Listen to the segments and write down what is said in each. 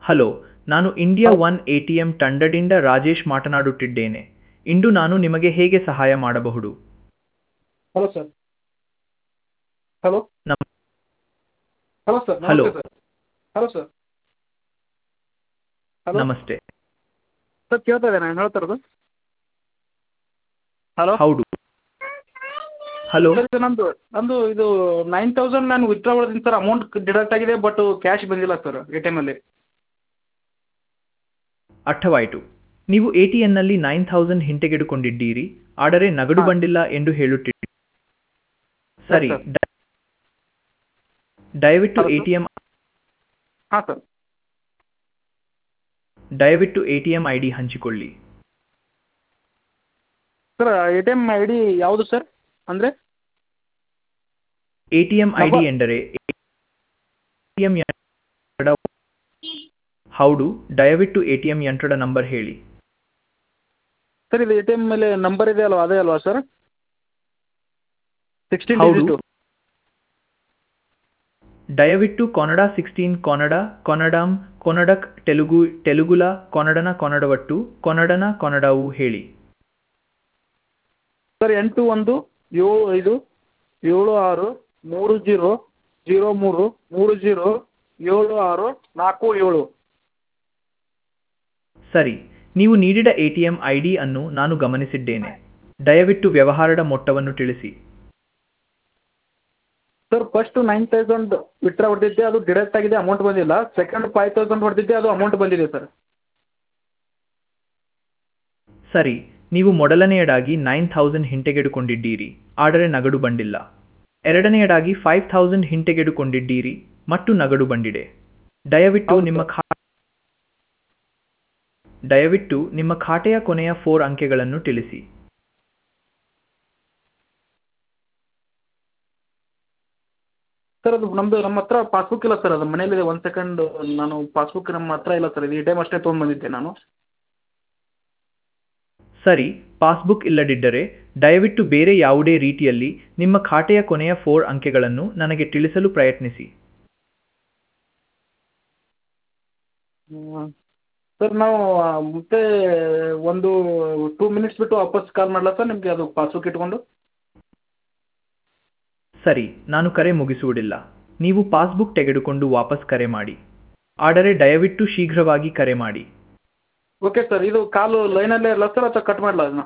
Hello ನಾನು India one A T M ತಂಡದಿಂದ ರಾಜೇಶ್ ಮಾತನಾಡುತ್ತಿದ್ದೇನೆ ಇಂದು ನಾನು ನಿಮಗೆ ಹೇಗೆ ಸಹಾಯ ಮಾಡಬಹುದು ಹಲೋ ಸರ್ ಹಲೋ ನಮ್- ಹಲೋ ಸರ್ ಹಲೋ. ನಮಸ್ತೆ ಸರ್ ಹಲೋ ಸರ್ ಹಲೋ ನಮಸ್ತೆ ಸರ್ ಕೇಳ್ತಾ ಇದೆ ನಾನು ಹೇಳ್ತಾ ಇರೋದು ಹಲೋ ಹೌದು ಹಲೋ ಸರ್ ಇದು ನಂದು ನಂದು ಇದು ನೈನ್ ತೌಸಂಡ್ ನಾನು ವಿತ್ಡ್ರಾ ಮಾಡಿದ್ದೀನಿ ಸರ್ ಅಮೌಂಟ್ ಡಿಡಕ್ಟ್ ಆಗಿದೆ ಬಟ್ ಕ್ಯಾಶ್ ಬಂದಿಲ್ಲ ಸರ್ ಎ ಟಿ ಎಮಲ್ಲಿ ಅರ್ಥವಾಯಿತು ನೀವು ಎ ಟಿ ಎನ್ನಲ್ಲಿ ನೈನ್ ಥೌಸಂಡ್ ಹಿಂತೆಗೆದುಕೊಂಡಿದ್ದೀರಿ ಆದರೆ ನಗದು ಹಾ. ಬಂದಿಲ್ಲ ಎಂದು ಹೇಳುತ್ತಿದ್ದೀರಿ ಸರಿ ಸರ್. ದ- ದಯವಿಟ್ಟು ಹೌದು. ಎ ಟಿ ಎಂ ಹಾಂ ಸರ್ ದಯವಿಟ್ಟು A T M I D ಹಂಚಿಕೊಳ್ಳಿ sir A T M I D ಯಾವುದು ಸರ್ ಅಂದರೆ A T M I D ನಮ್ಮ- ಎಂದರೆ ATM ಯಂತ್ರದ ಹೌದು ದಯವಿಟ್ಟು ಎ ಟಿ ಎಂ ಯಂತ್ರದ ನಂಬರ್ ಹೇಳಿ ಸರ್ ಇದು ಎ ಟಿ ಎಮ್ ಮೇಲೆ ನಂಬರ್ ಇದೆ ಅಲ್ವಾ ಅದೇ ಅಲ್ವಾ ಸರ್ ಸಿಕ್ಸ್ಟೀನ್ ಹೌದು. ಡಿಜಿಟು ದಯವಿಟ್ಟು ಕನ್ನಡ ಸಿಕ್ಸ್ಟೀನ್ ಕನ್ನಡ ಕನ್ನಡಂ ಕನ್ನಡಕ್ ತೆಲುಗು ತೆಲುಗುಲ ಕನ್ನಡನ ಕನ್ನಡವಟ್ಟು ಕನ್ನಡನ ಕನ್ನಡವು ಹೇಳಿ ಸರ್ ಎಂಟು ಒಂದು ಏಳು ಐದು ಏಳು ಆರು ಮೂರು ಜೀರೋ ಜೀರೋ ಮೂರು ಮೂರು ಜೀರೋ ಏಳು ಆರು ನಾಲ್ಕು ಏಳು ಸರಿ ನೀವು ನೀಡಿದ A T M I D ಅನ್ನು ನಾನು ಗಮನಿಸಿದ್ದೇನೆ ದಯವಿಟ್ಟು ವ್ಯವಹಾರದ ಮೊತ್ತವನ್ನು ತಿಳಿಸಿ sir first nine thousand withdraw ಹೊಡೆದಿದ್ದೆ ಅದು ಡಿಡಕ್ಟ್ ಆಗಿದೆ ಅಮೌಂಟ್ ಬಂದಿಲ್ಲ ಸೆಕೆಂಡ್ ಫೈವ್ ತೌಸಂಡ್ ಹೊಡೆದಿದ್ದೆ ಅದು ಅಮೌಂಟ್ ಬಂದಿದೆ ಸರ್ ಸರಿ ನೀವು ಮೊದಲನೆಯದಾಗಿ ನೈನ್ ಥೌಸಂಡ್ ಹಿಂತೆಗೆದುಕೊಂಡಿದ್ದೀರಿ ಆದರೆ ನಗದು ಬಂದಿಲ್ಲ ಎರಡನೆಯದಾಗಿ ಫೈವ್ ಥೌಸಂಡ್ ಹಿಂತೆಗೆದುಕೊಂಡಿದ್ದೀರಿ ಮತ್ತು ನಗದು ಬಂದಿದೆ ದಯವಿಟ್ಟು ಹೌದು ನಿಮ್ಮ ಸರ್. ಖಾ ದಯವಿಟ್ಟು ನಿಮ್ಮ ಖಾತೆಯ ಕೊನೆಯ ಫೋರ್ ಅಂಕೆಗಳನ್ನು ತಿಳಿಸಿ ಸರ್ ಅದು ನಮ್ಮದು ನಮ್ಮ ಹತ್ರ ಪಾಸ್ಬುಕ್ ಇಲ್ಲ ಸರ್ ಅದು ಮನೇಲಿದೆ ಒಂದು ಸೆಕೆಂಡ್ ನಾನು ಪಾಸ್ಬುಕ್ ನಮ್ಮ ಹತ್ರ ಇಲ್ಲ ಸರ್ ಇದು ಈ ಟೈಮ್ ಅಷ್ಟೇ ತೊಗೊಂಡ್ಬಂದಿದ್ದೆ ನಾನು ಸರಿ ಪಾಸ್ಬುಕ್ ಇಲ್ಲದಿದ್ದರೆ ದಯವಿಟ್ಟು ಬೇರೆ ಯಾವುದೇ ರೀತಿಯಲ್ಲಿ ನಿಮ್ಮ ಖಾತೆಯ ಕೊನೆಯ ಫೋರ್ ಅಂಕೆಗಳನ್ನು ನನಗೆ ತಿಳಿಸಲು ಪ್ರಯತ್ನಿಸಿ ಹ್ಮ್. ಸರ್ ನಾವು ಆ, ಮತ್ತೆ ಒಂದು ಟೂ ಮಿನಿಟ್ಸ್ ಬಿಟ್ಟು ವಾಪಸ್ ಕಾಲ್ ಮಾಡಲಾ ಸರ್ ನಿಮಗೆ ಅದು ಪಾಸ್ಬುಕ್ ಇಟ್ಕೊಂಡು ಸರಿ ನಾನು ಕರೆ ಮುಗಿಸುವುದಿಲ್ಲ ನೀವು ಪಾಸ್ಬುಕ್ ತೆಗೆದುಕೊಂಡು ವಾಪಸ್ ಕರೆ ಮಾಡಿ ಆದರೆ ದಯವಿಟ್ಟು ಶೀಘ್ರವಾಗಿ ಕರೆ ಮಾಡಿ ಓಕೆ ಸರ್ ಇದು ಕಾಲು ಲೈನಲ್ಲೇ ಇರಲ್ಲ ಸರ್ ಅಥವಾ ಕಟ್ ಮಾಡಲ ಅದನ್ನ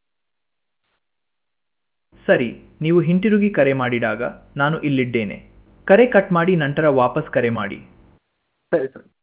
ಸರಿ ನೀವು ಹಿಂತಿರುಗಿ ಕರೆ ಮಾಡಿದಾಗ ನಾನು ಇಲ್ಲಿದ್ದೇನೆ ಕರೆ ಕಟ್ ಮಾಡಿ ನಂತರ ವಾಪಸ್ ಕರೆ ಮಾಡಿ ಸರಿ ಸರ್